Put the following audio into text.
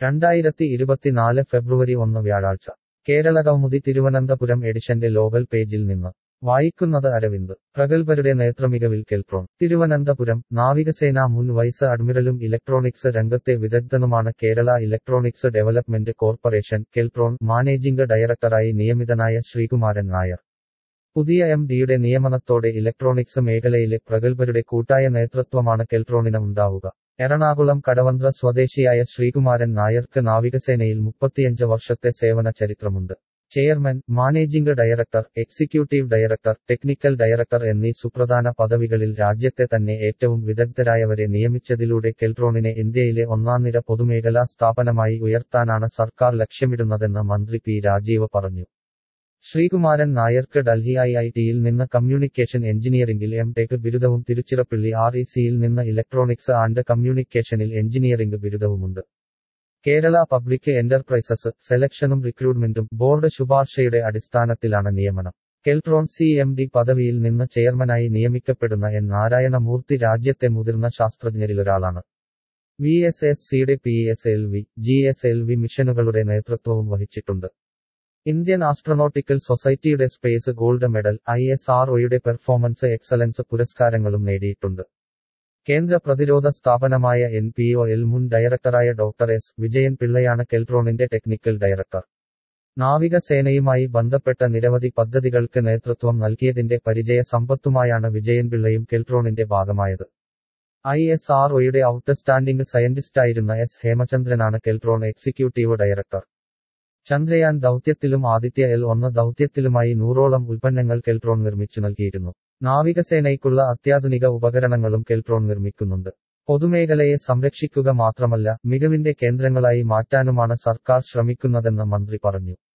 രണ്ടായിരത്തി ഇരുപത്തിനാല് ഫെബ്രുവരി ഒന്ന് വ്യാഴാഴ്ച കേരള കൗമുദി തിരുവനന്തപുരം എഡിഷന്റെ ലോകൽ പേജിൽ നിന്ന് വായിക്കുന്നത് അരവിന്ദ് പ്രഗത്ഭരുടെ നേത്രമികവിൽ കെൽട്രോൺ തിരുവനന്തപുരം നാവികസേനാ മുൻ വൈസ് അഡ്മിറലും ഇലക്ട്രോണിക്സ് രംഗത്തെ വിദഗ്ധനുമാണ് Kerala Electronics Development Corporation Keltron managing ഡയറക്ടറായി നിയമിതനായ ശ്രീകുമാരൻ നായർ പുതിയ എം ഡിയുടെ നിയമനത്തോടെ ഇലക്ട്രോണിക്സ് മേഖലയിലെ പ്രഗത്ഭരുടെ കൂട്ടായ നേതൃത്വമാണ് കെൽട്രോണിന് ഉണ്ടാവുക എറണാകുളം കടവന്ത്ര സ്വദേശിയായ ശ്രീകുമാരൻ നായർക്ക് നാവികസേനയിൽ മുപ്പത്തിയഞ്ച് വർഷത്തെ സേവന ചരിത്രമുണ്ട് chairman managing director executive director technical director എന്നീ സുപ്രധാന പദവികളിൽ രാജ്യത്തെ തന്നെ ഏറ്റവും വിദഗ്ധരായവരെ നിയമിച്ചതിലൂടെ കെൽട്രോണിനെ ഇന്ത്യയിലെ ഒന്നാംനിര പൊതുമേഖലാ സ്ഥാപനമായി ഉയർത്താനാണ് സർക്കാർ ലക്ഷ്യമിടുന്നതെന്ന് മന്ത്രി പി രാജീവ് പറഞ്ഞു ശ്രീകുമാരൻ നായർക്ക് ഡൽഹി ഐ ഐ ടിയിൽ നിന്ന് കമ്മ്യൂണിക്കേഷൻ എഞ്ചിനീയറിംഗിൽ എം ടെക് ബിരുദവും തിരുച്ചിറപ്പള്ളി ആർ ഇ സിയിൽ നിന്ന് ഇലക്ട്രോണിക്സ് ആൻഡ് കമ്മ്യൂണിക്കേഷനിൽ എഞ്ചിനീയറിംഗ് ബിരുദവുമുണ്ട് കേരള പബ്ലിക് എന്റർപ്രൈസസ് സെലക്ഷനും റിക്രൂട്ട്മെന്റും ബോർഡ് ശുപാർശയുടെ അടിസ്ഥാനത്തിലാണ് നിയമനം കെൽട്രോൺ സി എം ഡി പദവിയിൽ നിന്ന് ചെയർമാനായി നിയമിക്കപ്പെടുന്ന എൻ നാരായണമൂർത്തി രാജ്യത്തെ മുതിർന്ന ശാസ്ത്രജ്ഞരിലൊരാളാണ് വി എസ് എസ് സിയുടെ P S L V G S L V മിഷനുകളുടെ നേതൃത്വവും വഹിച്ചിട്ടുണ്ട് Indian astronautical society space gold medal I S R ഒയുടെ പെർഫോമൻസ് എക്സലൻസ് പുരസ്കാരങ്ങളും നേടിയിട്ടുണ്ട് കേന്ദ്ര പ്രതിരോധ സ്ഥാപനമായ എൻ പി ഒ എൽ മുൻ ഡയറക്ടറായ ഡോക്ടർ എസ് വിജയൻ പിള്ളയാണ് കെൽട്രോണിന്റെ ടെക്നിക്കൽ ഡയറക്ടർ നാവികസേനയുമായി ബന്ധപ്പെട്ട നിരവധി പദ്ധതികൾക്ക് നേതൃത്വം നൽകിയതിന്റെ പരിചയ സമ്പത്തുമായാണ് വിജയൻ പിള്ളയും കെൽട്രോണിന്റെ ഭാഗമായത് ഐ എസ് ആർ ഒയുടെ ഔട്ട്സ്റ്റാൻഡിംഗ് സയന്റിസ്റ്റായിരുന്ന എസ് ഹേമചന്ദ്രനാണ് കെൽട്രോൺ എക്സിക്യൂട്ടീവ് ഡയറക്ടർ ചന്ദ്രയാൻ ദൗത്യത്തിലും ആദിത്യ എൽ ഒന്ന് ദൗത്യത്തിലുമായി നൂറോളം ഉൽപ്പന്നങ്ങൾ കെൽട്രോൺ നിർമ്മിച്ചു നൽകിയിരുന്നു നാവികസേനയ്ക്കുള്ള അത്യാധുനിക ഉപകരണങ്ങളും കെൽട്രോൺ നിർമ്മിക്കുന്നുണ്ട് പൊതുമേഖലയെ സംരക്ഷിക്കുക മാത്രമല്ല മികവിന്റെ കേന്ദ്രങ്ങളായി മാറ്റാനുമാണ് സർക്കാർ ശ്രമിക്കുന്നതെന്ന് മന്ത്രി പറഞ്ഞു